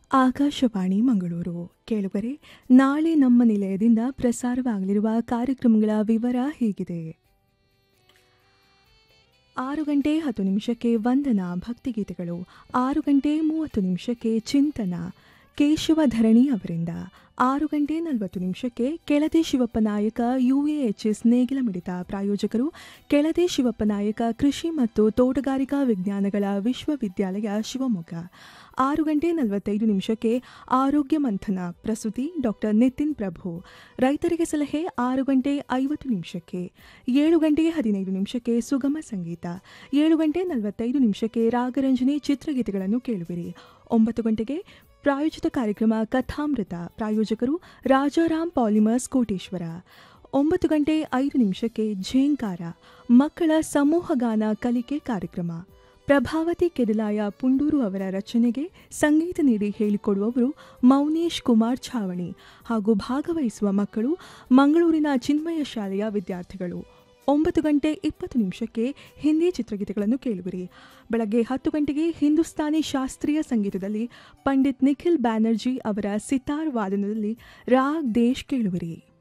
ಆಕಾಶವಾಣಿ ಮಂಗಳೂರು ಕೇಳುಗರೆ ನಾಳೆ ನಮ್ಮ ನಿಲಯದಿಂದ ಪ್ರಸಾರವಾಗಲಿರುವ ಕಾರ್ಯಕ್ರಮಗಳ ವಿವರ ಹೀಗಿದೆ ಆರು ಗಂಟೆ ಹತ್ತು ನಿಮಿಷಕ್ಕೆ ವಂದನ ಭಕ್ತಿಗೀತೆಗಳು ಆರು ಗಂಟೆ ಮೂವತ್ತು ನಿಮಿಷಕ್ಕೆ ಚಿಂತನ ಕೇಶವ ಧರಣಿ ಅವರಿಂದ ಆರು ಗಂಟೆ ನಲವತ್ತು ನಿಮಿಷಕ್ಕೆ ಕೆಳದಿ ಶಿವಪ್ಪ ನಾಯಕ ಯುಎಎಚ್ಎಸ್ ನೇಗಿಲ ಮಿಡಿತ ಪ್ರಾಯೋಜಕರು ಕೆಳದಿ ಶಿವಪ್ಪ ನಾಯಕ ಕೃಷಿ ಮತ್ತು ತೋಟಗಾರಿಕಾ ವಿಜ್ಞಾನಗಳ ವಿಶ್ವವಿದ್ಯಾಲಯ ಶಿವಮೊಗ್ಗ ಆರು ಗಂಟೆ ನಲವತ್ತೈದು ನಿಮಿಷಕ್ಕೆ ಆರೋಗ್ಯ ಮಂಥನ ಪ್ರಸ್ತುತಿ ಡಾಕ್ಟರ್ ನಿತಿನ್ ಪ್ರಭು ರೈತರಿಗೆ ಸಲಹೆ ಆರು ಗಂಟೆ ಐವತ್ತು ನಿಮಿಷಕ್ಕೆ ಏಳು ಗಂಟೆ ಹದಿನೈದು ನಿಮಿಷಕ್ಕೆ ಸುಗಮ ಸಂಗೀತ ಏಳು ಗಂಟೆ ನಲವತ್ತೈದು ನಿಮಿಷಕ್ಕೆ ರಾಗರಂಜನೆ ಚಿತ್ರಗೀತೆಗಳನ್ನು ಕೇಳುವಿರಿ ಒಂಬತ್ತು ಗಂಟೆಗೆ ಪ್ರಾಯೋಜಿತ ಕಾರ್ಯಕ್ರಮ ಕಥಾಮೃತ ಪ್ರಾಯೋಜಕರು ರಾಜಾರಾಮ್ ಪಾಲಿಮರ್ಸ್ ಕೋಟೇಶ್ವರ ಒಂಬತ್ತು ಗಂಟೆ ಐದು ನಿಮಿಷಕ್ಕೆ ಝೇಂಕಾರ ಮಕ್ಕಳ ಸಮೂಹಗಾನ ಕಲಿಕೆ ಕಾರ್ಯಕ್ರಮ ಪ್ರಭಾವತಿ ಕೆದಿಲಾಯ ಪುಂಡೂರು ಅವರ ರಚನೆಗೆ ಸಂಗೀತ ನೀಡಿ ಹೇಳಿಕೊಡುವವರು ಮೌನೇಶ್ ಕುಮಾರ್ ಛಾವಣಿ ಹಾಗೂ ಭಾಗವಹಿಸುವ ಮಕ್ಕಳು ಮಂಗಳೂರಿನ ಚಿನ್ಮಯ ಶಾಲೆಯ ವಿದ್ಯಾರ್ಥಿಗಳು ಒಂಬತ್ತು ಗಂಟೆ ಇಪ್ಪತ್ತು ನಿಮಿಷಕ್ಕೆ ಹಿಂದಿ ಚಿತ್ರಗೀತೆಗಳನ್ನು ಕೇಳುವಿರಿ ಬೆಳಗ್ಗೆ ಹತ್ತು ಗಂಟೆಗೆ ಹಿಂದೂಸ್ತಾನಿ ಶಾಸ್ತ್ರೀಯ ಸಂಗೀತದಲ್ಲಿ ಪಂಡಿತ್ ನಿಖಿಲ್ ಬ್ಯಾನರ್ಜಿ ಅವರ ಸಿತಾರ್ ವಾದನದಲ್ಲಿ ರಾಗ್ ದೇಶ್ ಕೇಳುವಿರಿ